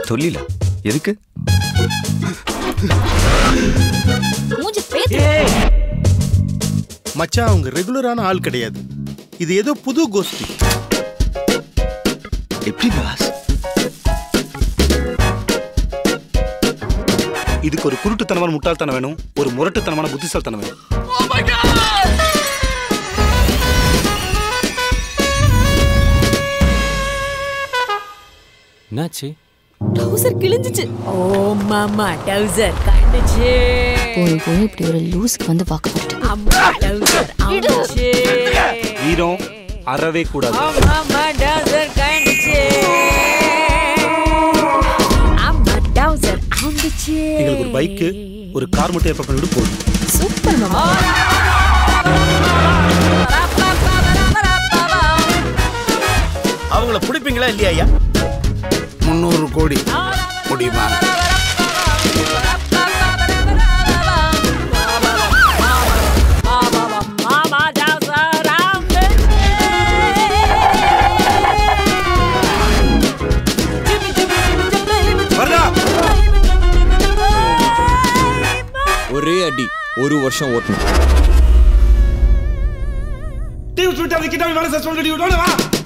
சொல்லில எதுக்கு மூஞ்சி பேத்து மச்சான் அவங்க ரெகுலரான ஆள் கிடையாது இது ஏதோ புது கோஷ்டி எப்படி பாஸ் இதுக்கு ஒரு குருட்டுத்தனமான முட்டாள்தனம் வேணும் ஒரு முரட்டுத்தனமான புத்திசாலித்தனம் வேணும் என்னாச்சு ட்ரௌசர் கிழிஞ்சிச்சு ஓ மாமா டவுசர் கண்டுச்சு போய் போய் இப்படி ஒரு லூஸ்க்கு வந்து வாக்கப்பட்டு அம்மா டவுசர் அம்மாச்சு வீரம் அறவே கூடாது அம்மா டவுசர் கண்டுச்சு அம்மா டவுசர் அம்பிச்சு எங்களுக்கு ஒரு பைக்கு ஒரு கார் மட்டும் ஏற்பாடு பண்ணிவிட்டு போதும் சூப்பர் மாமா அவங்கள பிடிப்பீங்களா இல்லையா ஐயா முந்நூறு கோடி முடியுமா மாமா டவுசர் வரதா ஒரே அடி ஒரு வருஷம் ஓட்டணும் டீம் ஸ்வீட் அது கிட்ட வேலை சஸ்பெண்ட் பண்ணி விடணும் வா